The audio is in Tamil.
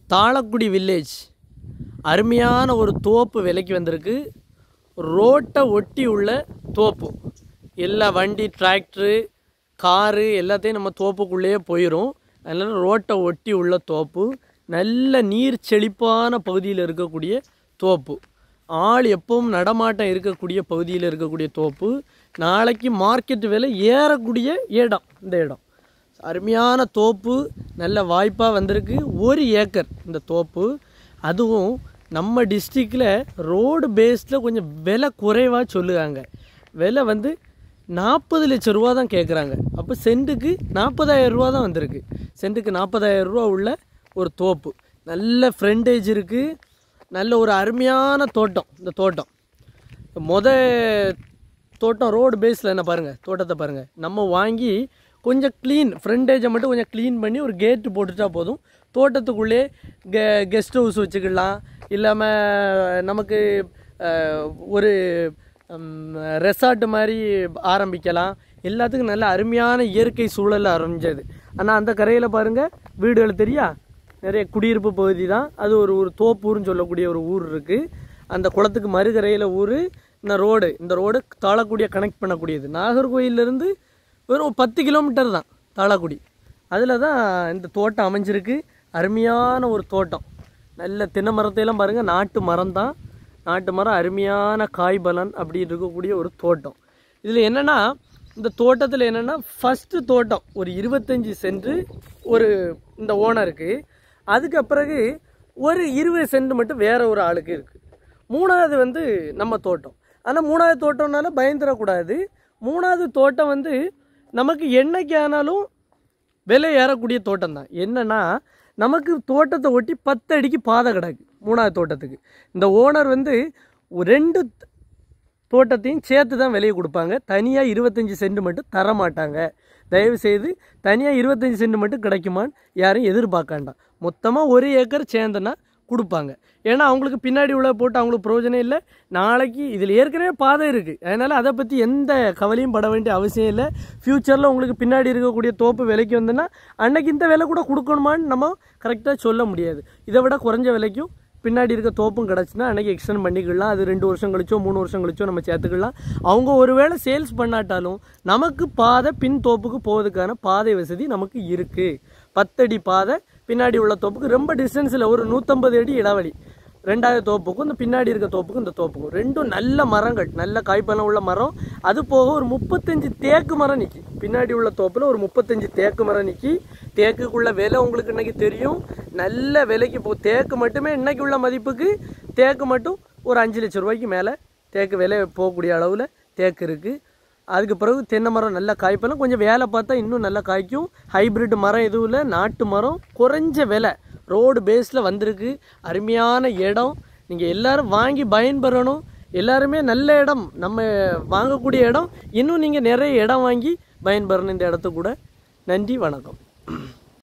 தாளக்குடி வில்லேஜ் அருமையான ஒரு தோப்பு விலைக்கு வந்திருக்கு ரோட்டை ஒட்டி உள்ள தோப்பு எல்லா வண்டி டிராக்டரு காரு எல்லாத்தையும் நம்ம தோப்புக்குள்ளேயே போயிடும் அதனால் ரோட்டை ஒட்டி உள்ள தோப்பு நல்ல நீர் செழிப்பான பகுதியில் இருக்கக்கூடிய தோப்பு ஆள் எப்பவும் நடமாட்டம் இருக்கக்கூடிய பகுதியில் இருக்கக்கூடிய தோப்பு நாளைக்கு மார்க்கெட் விலை ஏறக்கூடிய இடம் இந்த இடம் அருமையான தோப்பு நல்ல வாய்ப்பாக வந்திருக்கு ஒரு ஏக்கர் இந்த தோப்பு அதுவும் நம்ம டிஸ்ட்ரிக்டில் ரோடு பேஸில் கொஞ்சம் விலை குறைவாக சொல்லுவாங்க விலை வந்து நாற்பது லட்ச ரூபா தான் கேட்குறாங்க அப்போ சென்ட்டுக்கு நாற்பதாயிரம் ரூபா தான் வந்திருக்கு சென்ட்டுக்கு நாற்பதாயிரம் ரூபா உள்ள ஒரு தோப்பு நல்ல ஃப்ரண்டேஜ் இருக்குது நல்ல ஒரு அருமையான தோட்டம் இந்த தோட்டம் மொத தோட்டம் ரோடு பேஸில் என்ன பாருங்கள் தோட்டத்தை பாருங்கள் நம்ம வாங்கி கொஞ்சம் க்ளீன் ஃப்ரண்டேஜை மட்டும் கொஞ்சம் க்ளீன் பண்ணி ஒரு கேட்டு போட்டுட்டா போதும் தோட்டத்துக்குள்ளே கெ கெஸ்ட் ஹவுஸ் வச்சுக்கலாம் இல்லாமல் நமக்கு அஹ், ஒரு ரெசார்ட் மாதிரி ஆரம்பிக்கலாம் எல்லாத்துக்கும் நல்ல அருமையான இயற்கை சூழலில் ஆரம்பிச்சது ஆனால் அந்த கரையில் பாருங்கள் வீடுகள் தெரியா நிறைய குடியிருப்பு பகுதி தான் அது ஒரு ஒரு தோப்பூர்னு சொல்லக்கூடிய ஒரு ஊர் இருக்குது அந்த குளத்துக்கு மறுகரையில் ஊர் இந்த ரோடு இந்த ரோடு தாளக்குடியை கனெக்ட் பண்ணக்கூடியது நாகர்கோயிலேருந்து வெறும் பத்து கிலோமீட்டர் தான் தாளக்குடி அதில் தான் இந்த தோட்டம் அமைஞ்சிருக்கு அருமையான ஒரு தோட்டம் நல்ல தென்னை மரத்தையெல்லாம் பாருங்கள் நாட்டு மரம் தான் நாட்டு மரம் அருமையான காய் பலன் அப்படி இருக்கக்கூடிய ஒரு தோட்டம் இதில் என்னென்னா இந்த தோட்டத்தில் என்னென்னா ஃபஸ்ட்டு தோட்டம் ஒரு இருபத்தஞ்சி சென்ட் ஒரு இந்த ஓனருக்கு அதுக்கு பிறகு ஒரு இருபது சென்ட் மட்டும் வேற ஒரு ஆளுக்கு இருக்குது மூணாவது வந்து நம்ம தோட்டம் ஆனால் மூணாவது தோட்டம்னால பயந்துடக்கூடாது மூணாவது தோட்டம் வந்து நமக்கு என்னைக்கு ஆனாலும் விலை ஏறக்கூடிய தோட்டம் தான் என்னன்னா நமக்கு தோட்டத்தை ஒட்டி பத்து அடிக்கு பாதை கிடக்கு மூணாவது தோட்டத்துக்கு இந்த ஓனர் வந்து ஒரு ரெண்டு தோட்டத்தையும் சேர்த்து தான் விலையை கொடுப்பாங்க தனியாக இருபத்தஞ்சி சென்ட் மட்டும் தர மாட்டாங்க தயவு செய்து தனியாக இருபத்தஞ்சி சென்ட் மட்டும் கிடைக்குமான்னு யாரும் எதிர்பார்க்காண்டாம் மொத்தமாக ஒரு ஏக்கர் சேர்ந்தனா கொடுப்பாங்க ஏன்னா அவங்களுக்கு பின்னாடி உள்ள போட்டு அவங்களுக்கு பிரயோஜனம் இல்லை நாளைக்கு இதில் ஏற்கனவே பாதை இருக்குது அதனால் அதை பற்றி எந்த கவலையும் பட வேண்டிய அவசியம் இல்லை ஃப்யூச்சரில் உங்களுக்கு பின்னாடி இருக்கக்கூடிய தோப்பு விலைக்கு வந்ததுன்னா அன்னைக்கு இந்த விலை கூட கொடுக்கணுமான்னு நம்ம கரெக்டாக சொல்ல முடியாது இதை விட குறைஞ்ச விலைக்கும் பின்னாடி இருக்க தோப்பும் கிடச்சுன்னா அன்றைக்கி எக்ஸ்டெண்ட் பண்ணிக்கலாம் அது ரெண்டு வருஷம் கழிச்சோ மூணு வருஷம் கழிச்சோ நம்ம சேர்த்துக்கலாம் அவங்க ஒருவேளை சேல்ஸ் பண்ணாட்டாலும் நமக்கு பாதை பின் தோப்புக்கு போவதுக்கான பாதை வசதி நமக்கு இருக்குது பத்தடி பாதை பின்னாடி உள்ள தோப்புக்கு ரொம்ப டிஸ்டன்ஸில் ஒரு நூற்றம்பது அடி இடைவெளி ரெண்டாவது தோப்புக்கும் இந்த பின்னாடி இருக்க தோப்புக்கும் இந்த தோப்புக்கும் ரெண்டும் நல்ல மரங்கள் நல்ல காய்ப்பழம் உள்ள மரம் அது போக ஒரு முப்பத்தஞ்சு தேக்கு மரம் நிற்கி பின்னாடி உள்ள தோப்பில் ஒரு முப்பத்தஞ்சு தேக்கு மரம் நிற்கி தேக்குக்குள்ள விலை உங்களுக்கு இன்னைக்கு தெரியும் நல்ல விலைக்கு போ தேக்கு மட்டுமே இன்னைக்கு உள்ள மதிப்புக்கு தேக்கு மட்டும் ஒரு அஞ்சு லட்ச ரூபாய்க்கு மேலே தேக்கு விலை போகக்கூடிய அளவில் தேக்கு இருக்குது அதுக்கு பிறகு தென்னை மரம் நல்லா காய்ப்பெல்லாம் கொஞ்சம் வேலை பார்த்தா இன்னும் நல்லா காய்க்கும் ஹைபிரிட் மரம் எதுவும் இல்லை நாட்டு மரம் குறைஞ்ச விலை ரோடு பேஸில் வந்திருக்கு அருமையான இடம் நீங்கள் எல்லாரும் வாங்கி பயன்பெறணும் எல்லாருமே நல்ல இடம் நம்ம வாங்கக்கூடிய இடம் இன்னும் நீங்கள் நிறைய இடம் வாங்கி பயன்பெறணும் இந்த இடத்து கூட நன்றி வணக்கம்